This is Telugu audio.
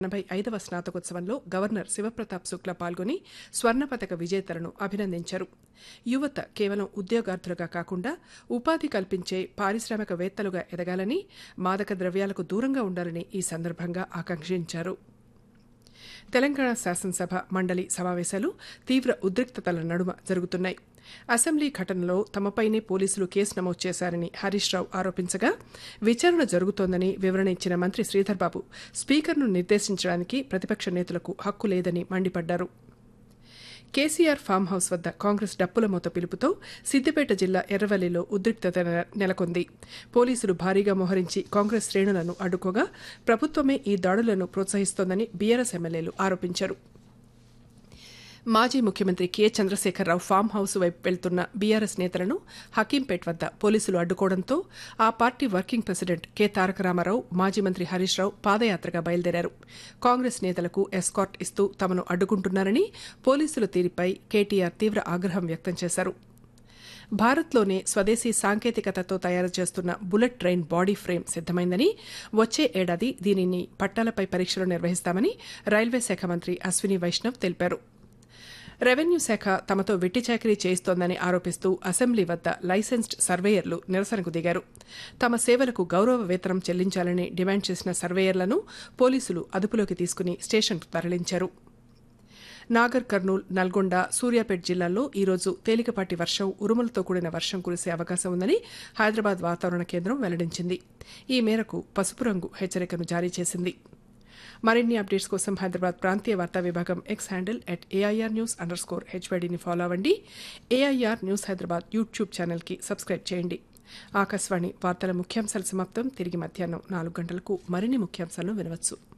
ఎనభై ఐదవ స్నాతకోత్సవంలో గవర్నర్ శివప్రతాప్ శుక్లా పాల్గొని స్వర్ణ పతక విజేతలను అభినందించారు యువత కేవలం ఉద్యోగార్థులుగా కాకుండా ఉపాధి కల్పించే పారిశ్రామికవేత్తలుగా ఎదగాలని మాదక ద్రవ్యాలకు దూరంగా ఉండాలని ఈ సందర్భంగా ఆకాంక్షించారు తెలంగాణ శాసనసభ మండలి సమావేశాలు తీవ్ర ఉద్రిక్తతల నడుమ జరుగుతున్నాయి అసెంబ్లీ ఘటనలో తమపైనే పోలీసులు కేసు నమోదు చేశారని హరీష్ రావు ఆరోపించగా విచారణ జరుగుతోందని వివరణ ఇచ్చిన మంత్రి శ్రీధర్ బాబు స్పీకర్ను నిర్దేశించడానికి ప్రతిపక్ష నేతలకు హక్కు లేదని మండిపడ్డారు కేసీఆర్ ఫామ్ హౌస్ వద్ద కాంగ్రెస్ డప్పుల మూత పిలుపుతో సిద్దిపేట జిల్లా ఎర్రవల్లిలో ఉద్రిక్తత నె- నెలకొంది పోలీసులు భారీగా మోహరించి కాంగ్రెస్ శ్రేణులను అడ్డుకోగా ప్రభుత్వమే ఈ దాడులను ప్రోత్సహిస్తోందని బీఆర్ఎస్ ఎమ్మెల్యేలు ఆరోపించారు మాజీ ముఖ్యమంత్రి కె చంద్రశేఖరరావు ఫామ్ హౌస్ వైపు వెళ్తున్న బీఆర్ఎస్ నేతలను హకీంపేట్ వద్ద పోలీసులు అడ్డుకోవడంతో ఆ party working president K Taraka Ramarao మాజీ మంత్రి హరీష్ రావు పాదయాత్రగా బయలుదేరారు కాంగ్రెస్ నేతలకు ఎస్కార్ట్ ఇస్తూ తమను అడ్డుకుంటున్నారని పోలీసుల తీరుపై కేటీఆర్ తీవ్ర ఆగ్రహం వ్యక్తం చేశారు భారత్లోనే స్వదేశీ సాంకేతికతతో తయారు చేస్తున్న బుల్లెట్ ట్రైన్ బాడీ ఫ్రేమ్ సిద్దమైందని వచ్చే ఏడాది దీనిని పట్టాలపై పరీక్షలు నిర్వహిస్తామని రైల్వే శాఖ మంత్రి అశ్విని వైష్ణవ్ తెలిపారు రెవెన్యూ శాఖ తమతో వెట్టి చాకరీ చేయిస్తోందని ఆరోపిస్తూ అసెంబ్లీ వద్ద లైసెన్స్డ్ సర్వేయర్లు నిరసనకు దిగారు తమ సేవలకు గౌరవ వేతనం చెల్లించాలని డిమాండ్ చేసిన సర్వేయర్లను పోలీసులు అదుపులోకి తీసుకుని స్టేషన్కు తరలించారు నాగర్ కర్నూల్ నల్గొండ సూర్యాపేట్ జిల్లాల్లో ఈరోజు తేలికపాటి వర్షం ఉరుములతో కూడిన వర్షం కురిసే అవకాశం ఉందని హైదరాబాద్ వాతావరణ కేంద్రం వెల్లడించింది ఈ మేరకు పసుపు రంగు హెచ్చరికను జారీ చేసింది మరిన్ని అప్డేట్స్ కోసం హైదరాబాద్ ప్రాంతీయ వార్తా విభాగం X handle at AIR news underscore హెచ్వైడీని ఫాలో అవ్వండి ఏఐఆర్ న్యూస్ హైదరాబాద్ యూట్యూబ్ ఛానల్కి సబ్స్క్రైబ్ చేయండి ఆకాశవాణి వార్తల ముఖ్యాంశాల సమాప్తం తిరిగి మధ్యాహ్నం నాలుగు గంటలకు మరిన్ని ముఖ్యాంశాలను వినవచ్చు